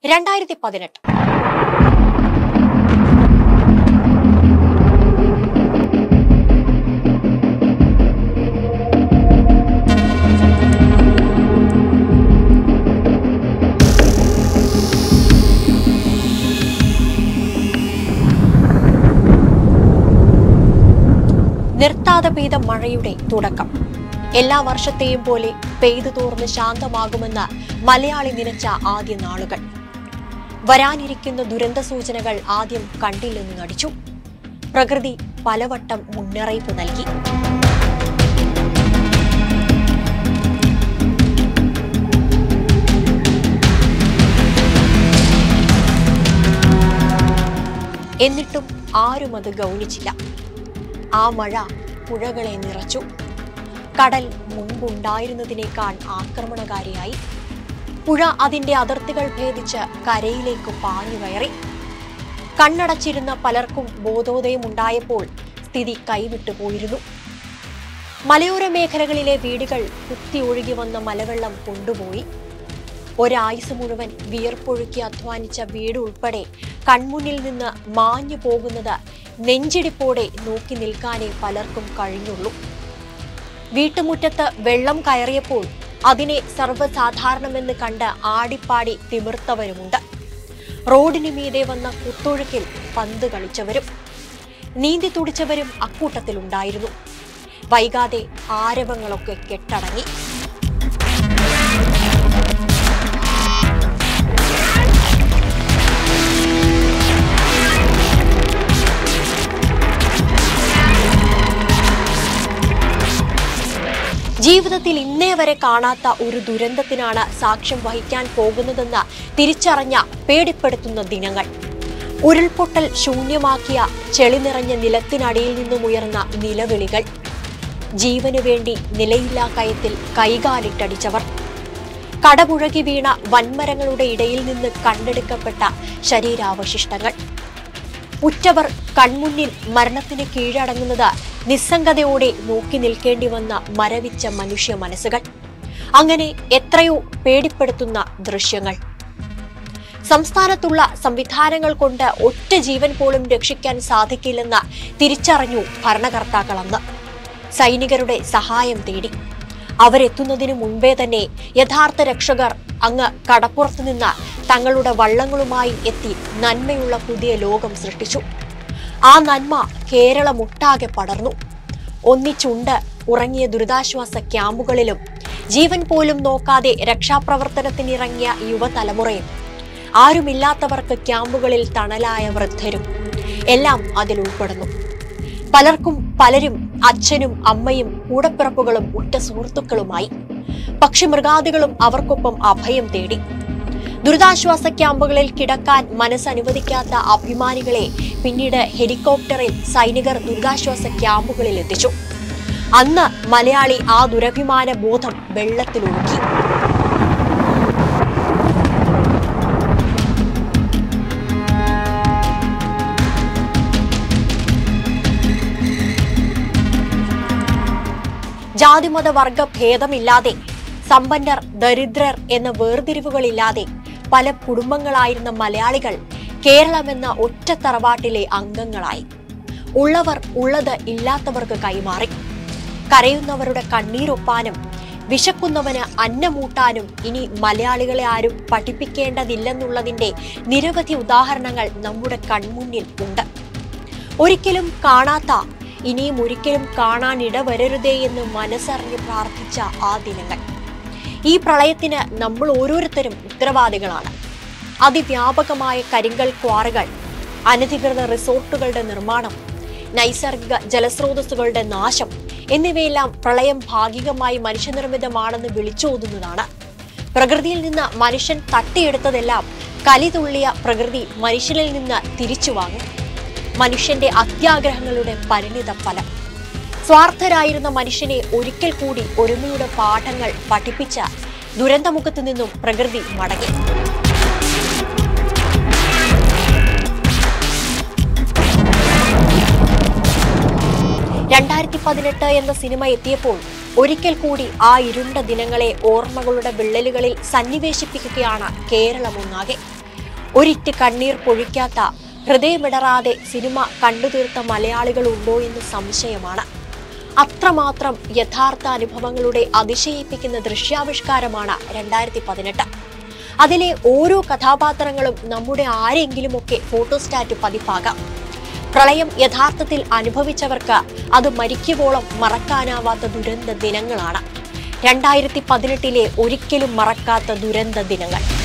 രണ്ടായിരത്തി പതിനെട്ട് നിർത്താതെ പെയ്ത മഴയുടെ തുടക്കം എല്ലാ വർഷത്തെയും പോലെ പെയ്തു തോർന്ന് ശാന്തമാകുമെന്ന് മലയാളി നിനച്ച ആദ്യ നാളുകൾ വരാനിരിക്കുന്ന ദുരന്ത സൂചനകൾ ആദ്യം കണ്ടില്ലെന്ന് നടിച്ചു പ്രകൃതി പലവട്ടം മുന്നറിയിപ്പ് നൽകി എന്നിട്ടും ആരും അത് ഗൗനിച്ചില്ല ആ മഴ പുഴകളെ നിറച്ചു കടൽ മുമ്പുണ്ടായിരുന്നതിനേക്കാൾ ആക്രമണകാരിയായി പുഴ അതിന്റെ അതിർത്തികൾ ഭേദിച്ച് കരയിലേക്ക് പാഞ്ഞു കയറി കണ്ണടച്ചിരുന്ന പലർക്കും ബോധോദയമുണ്ടായപ്പോൾ സ്ഥിതി കൈവിട്ടു പോയിരുന്നു മലയോര മേഖലകളിലെ വീടുകൾ കുത്തി ഒഴുകി വന്ന മലവെള്ളം കൊണ്ടുപോയി ഒരായുസ് മുഴുവൻ വിയർപ്പൊഴുക്കി അധ്വാനിച്ച വീട് ഉൾപ്പെടെ കൺമുന്നിൽ നിന്ന് മാഞ്ഞു പോകുന്നത് നെഞ്ചിടിപ്പോടെ നോക്കി നിൽക്കാനേ പലർക്കും കഴിഞ്ഞുള്ളൂ വീട്ടുമുറ്റത്ത് വെള്ളം കയറിയപ്പോൾ അതിനെ സർവ്വസാധാരണമെന്ന് കണ്ട് ആടിപ്പാടി തിമിർത്തവരുമുണ്ട് റോഡിന് മീതെ വന്ന കുത്തൊഴുക്കിൽ പന്ത് കളിച്ചവരും നീന്തി തുടിച്ചവരും അക്കൂട്ടത്തിലുണ്ടായിരുന്നു വൈകാതെ ആരവങ്ങളൊക്കെ കെട്ടടങ്ങി ജീവിതത്തിൽ ഇന്നേ വരെ കാണാത്ത ഒരു ദുരന്തത്തിനാണ് സാക്ഷ്യം വഹിക്കാൻ പോകുന്നതെന്ന് തിരിച്ചറിഞ്ഞ പേടിപ്പെടുത്തുന്ന ദിനങ്ങൾ ഉരുൾപൊട്ടൽ ശൂന്യമാക്കിയ ചെളി നിറഞ്ഞ നിലത്തിനടിയിൽ നിന്നും ഉയർന്ന നിലവിളികൾ ജീവനു വേണ്ടി നിലയില്ലാ കയത്തിൽ കൈകാലിട്ടടിച്ചവർ കടപുഴകി വീണ വൻമരങ്ങളുടെ ഇടയിൽ നിന്ന് കണ്ടെടുക്കപ്പെട്ട ശരീരാവശിഷ്ടങ്ങൾ ഉറ്റവർ കൺമുന്നിൽ മരണത്തിന് കീഴടങ്ങുന്നത് നിസ്സംഗതയോടെ നോക്കി നിൽക്കേണ്ടി വന്ന മരവിച്ച മനുഷ്യ മനസ്സുകൾ അങ്ങനെ എത്രയോ പേടിപ്പെടുത്തുന്ന ദൃശ്യങ്ങൾ സംസ്ഥാനത്തുള്ള സംവിധാനങ്ങൾ കൊണ്ട് ഒറ്റ ജീവൻ പോലും രക്ഷിക്കാൻ സാധിക്കില്ലെന്ന് തിരിച്ചറിഞ്ഞു ഭരണകർത്താക്കൾ അന്ന് സൈനികരുടെ സഹായം തേടി അവരെത്തുന്നതിനു മുൻപേ തന്നെ യഥാർത്ഥ രക്ഷകർ അങ്ങ് കടപ്പുറത്ത് നിന്ന് തങ്ങളുടെ വള്ളങ്ങളുമായി എത്തി നന്മയുള്ള പുതിയ ലോകം സൃഷ്ടിച്ചു ആ നന്മ കേരളമൊട്ടാകെ പടർന്നു ഒന്നിച്ചുണ്ട് ഉറങ്ങിയ ദുരിതാശ്വാസ ക്യാമ്പുകളിലും ജീവൻ പോലും നോക്കാതെ രക്ഷാപ്രവർത്തനത്തിനിറങ്ങിയ യുവതലമുറയും ആരുമില്ലാത്തവർക്ക് ക്യാമ്പുകളിൽ തണലായ വൃദ്ധരും എല്ലാം അതിൽ ഉൾപ്പെടുന്നു പലർക്കും പലരും അച്ഛനും അമ്മയും കൂടപ്പിറപ്പുകളും ഉറ്റ സുഹൃത്തുക്കളുമായി പക്ഷി മൃഗാദികളും അവർക്കൊപ്പം അഭയം തേടി ദുരിതാശ്വാസ ക്യാമ്പുകളിൽ കിടക്കാൻ മനസ്സനുവദിക്കാത്ത അഭിമാനികളെ പിന്നീട് ഹെലികോപ്റ്ററിൽ സൈനികർ ദുരിതാശ്വാസ ക്യാമ്പുകളിൽ എത്തിച്ചു അന്ന് മലയാളി ആ ദുരഭിമാന ബോധം വെള്ളത്തിലൊഴുക്കി ജാതിമത വർഗ ഭേദമില്ലാതെ സമ്പന്നർ ദരിദ്രർ എന്ന വേർതിരിവുകളില്ലാതെ പല കുടുംബങ്ങളായിരുന്ന മലയാളികൾ കേരളമെന്ന ഒറ്റ തറവാട്ടിലെ അംഗങ്ങളായി ഉള്ളവർ ഉള്ളത് ഇല്ലാത്തവർക്ക് കൈമാറി കരയുന്നവരുടെ കണ്ണീരൊപ്പാനും വിശക്കുന്നവന് അന്നമൂട്ടാനും ഇനി മലയാളികളെ ആരും പഠിപ്പിക്കേണ്ടതില്ലെന്നുള്ളതിന്റെ നിരവധി ഉദാഹരണങ്ങൾ നമ്മുടെ കൺമുന്നിൽ ഉണ്ട് ഒരിക്കലും കാണാത്ത ഇനിയും ഒരിക്കലും കാണാൻ ഇടവരരുതേ എന്ന് മനസ്സറിഞ്ഞ് പ്രാർത്ഥിച്ച ആ ദിനങ്ങൾ ഈ പ്രളയത്തിന് നമ്മൾ ഓരോരുത്തരും ഉത്തരവാദികളാണ് അതിവ്യാപകമായ കരിങ്കൽ ക്വാറികൾ അനധികൃത റിസോർട്ടുകളുടെ നിർമ്മാണം നൈസർഗിക ജലസ്രോതസ്സുകളുടെ നാശം എന്നിവയെല്ലാം പ്രളയം ഭാഗികമായി മനുഷ്യനിർമ്മിതമാണെന്ന് വിളിച്ചോതുന്നതാണ് പ്രകൃതിയിൽ നിന്ന് മനുഷ്യൻ തട്ടിയെടുത്തതെല്ലാം കലിതുള്ളിയ പ്രകൃതി മനുഷ്യനിൽ നിന്ന് തിരിച്ചു വാങ്ങും മനുഷ്യന്റെ അത്യാഗ്രഹങ്ങളുടെ പരിണിത ഫലം സ്വാർത്ഥരായിരുന്ന മനുഷ്യനെ ഒരിക്കൽ കൂടി ഒരുമയുടെ പാഠങ്ങൾ പഠിപ്പിച്ച ദുരന്തമുഖത്തു നിന്നും പ്രകൃതി മടങ്ങി രണ്ടായിരത്തി പതിനെട്ട് എന്ന സിനിമ എത്തിയപ്പോൾ ഒരിക്കൽ കൂടി ആ ഇരുണ്ട ദിനങ്ങളെ ഓർമ്മകളുടെ വിള്ളലുകളിൽ സന്നിവേശിപ്പിക്കുകയാണ് കേരളമൊന്നാകെ ഒരിറ്റ് കണ്ണീർ പൊഴിക്കാത്ത ഹൃദയമിടറാതെ സിനിമ കണ്ടുതീർത്ത മലയാളികളുണ്ടോ എന്ന് സംശയമാണ് അത്രമാത്രം യഥാർത്ഥ അനുഭവങ്ങളുടെ അതിശയിപ്പിക്കുന്ന ദൃശ്യാവിഷ്കാരമാണ് രണ്ടായിരത്തി പതിനെട്ട് അതിലെ ഓരോ കഥാപാത്രങ്ങളും നമ്മുടെ ആരെങ്കിലുമൊക്കെ ഫോട്ടോസ്റ്റാറ്റ് പതിപ്പാകാം പ്രളയം യഥാർത്ഥത്തിൽ അനുഭവിച്ചവർക്ക് അത് മരിക്കുവോളം മറക്കാനാവാത്ത ദുരന്ത ദിനങ്ങളാണ് രണ്ടായിരത്തി പതിനെട്ടിലെ ഒരിക്കലും മറക്കാത്ത ദുരന്ത ദിനങ്ങൾ